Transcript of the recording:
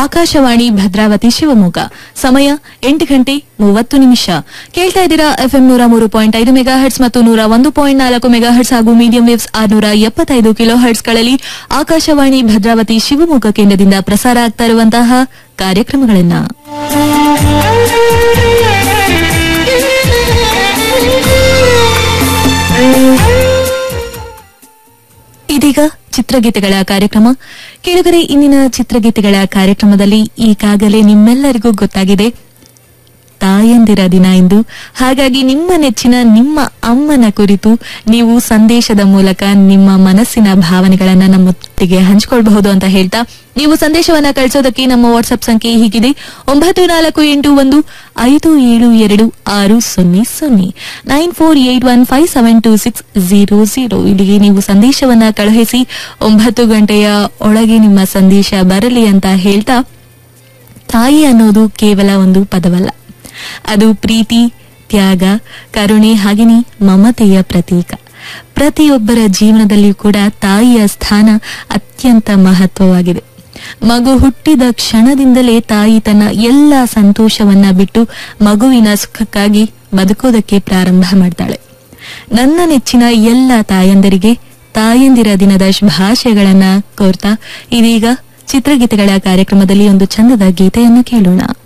ಆಕಾಶವಾಣಿ ಭದ್ರಾವತಿ ಶಿವಮೊಗ್ಗ ಸಮಯ ಎಂಟು ಗಂಟೆ ಮೂವತ್ತು ನಿಮಿಷ ಕೇಳ್ತಾ ಇದ್ದೀರಾ ಎಫ್ಎಂ ನೂರ ಮೂರು ಪಾಯಿಂಟ್ ಐದು ಮೆಗಾ ಹರ್ಟ್ಸ್ ಮತ್ತು ನೂರ ಒಂದು ಪಾಯಿಂಟ್ ನಾಲ್ಕು ಮೆಗಾ ಹರ್ಟ್ಸ್ ಹಾಗೂ ಮೀಡಿಯಂ ವೇವ್ಸ್ ಆರ್ನೂರ ಎಪ್ಪತ್ತೈದು ಕಿಲೋ ಹರ್ಟ್ಸ್ಗಳಲ್ಲಿ ಆಕಾಶವಾಣಿ ಭದ್ರಾವತಿ ಶಿವಮೊಗ್ಗ ಕೇಂದ್ರದಿಂದ ಪ್ರಸಾರ ಆಗ್ತಾ ಇರುವಂತಹ ಕಾರ್ಯಕ್ರಮಗಳನ್ನ ಇದೀಗ ಚಿತ್ರಗೀತೆಗಳ ಕಾರ್ಯಕ್ರಮ ಕೆಳಗರೆ ಇಂದಿನ ಚಿತ್ರಗೀತೆಗಳ ಕಾರ್ಯಕ್ರಮದಲ್ಲಿ ಈಗಾಗಲೇ ನಿಮ್ಮೆಲ್ಲರಿಗೂ ಗೊತ್ತಾಗಿದೆ ತಾಯಂದಿರ ದಿನ ಎಂದು ಹಾಗಾಗಿ ನಿಮ್ಮ ನೆಚ್ಚಿನ ನಿಮ್ಮ ಅಮ್ಮನ ಕುರಿತು ನೀವು ಸಂದೇಶದ ಮೂಲಕ ನಿಮ್ಮ ಮನಸ್ಸಿನ ಭಾವನೆಗಳನ್ನ ನಮ್ಮೊಟ್ಟಿಗೆ ಹಂಚಿಕೊಳ್ಳಬಹುದು ಅಂತ ಹೇಳ್ತಾ ನೀವು ಸಂದೇಶವನ್ನ ಕಳಿಸೋದಕ್ಕೆ ನಮ್ಮ ವಾಟ್ಸ್ಆಪ್ ಸಂಖ್ಯೆ ಹೀಗಿದೆ ಒಂಬತ್ತು ನಾಲ್ಕು ಎಂಟು ಒಂದು ಐದು ಏಳು ಎರಡು ಆರು ಸೊನ್ನೆ ಸೊನ್ನೆ nine four eight one five seven two six zero zero ಇಲ್ಲಿಗೆ ನೀವು ಸಂದೇಶವನ್ನ ಕಳುಹಿಸಿ ಒಂಬತ್ತು ಗಂಟೆಯ ಒಳಗೆ ನಿಮ್ಮ ಸಂದೇಶ ಬರಲಿ ಅಂತ ಹೇಳ್ತಾ ತಾಯಿ ಅನ್ನೋದು ಕೇವಲ ಒಂದು ಪದವಲ್ಲ ಅದು ಪ್ರೀತಿ ತ್ಯಾಗ ಕರುಣೆ ಹಾಗೆಯೇ ಮಮತೆಯ ಪ್ರತೀಕ ಪ್ರತಿಯೊಬ್ಬರ ಜೀವನದಲ್ಲಿಯೂ ಕೂಡ ತಾಯಿಯ ಸ್ಥಾನ ಅತ್ಯಂತ ಮಹತ್ವವಾಗಿದೆ ಮಗು ಹುಟ್ಟಿದ ಕ್ಷಣದಿಂದಲೇ ತಾಯಿ ತನ್ನ ಎಲ್ಲ ಸಂತೋಷವನ್ನ ಬಿಟ್ಟು ಮಗುವಿನ ಸುಖಕ್ಕಾಗಿ ಬದುಕೋದಕ್ಕೆ ಪ್ರಾರಂಭ ಮಾಡ್ತಾಳೆ ನನ್ನ ನೆಚ್ಚಿನ ಎಲ್ಲ ತಾಯಂದರಿಗೆ ತಾಯಂದಿರ ದಿನದ ಶುಭಾಶಯಗಳನ್ನ ಕೋರ್ತಾ ಇದೀಗ ಚಿತ್ರಗೀತೆಗಳ ಕಾರ್ಯಕ್ರಮದಲ್ಲಿ ಒಂದು ಚಂದದ ಗೀತೆಯನ್ನು ಕೇಳೋಣ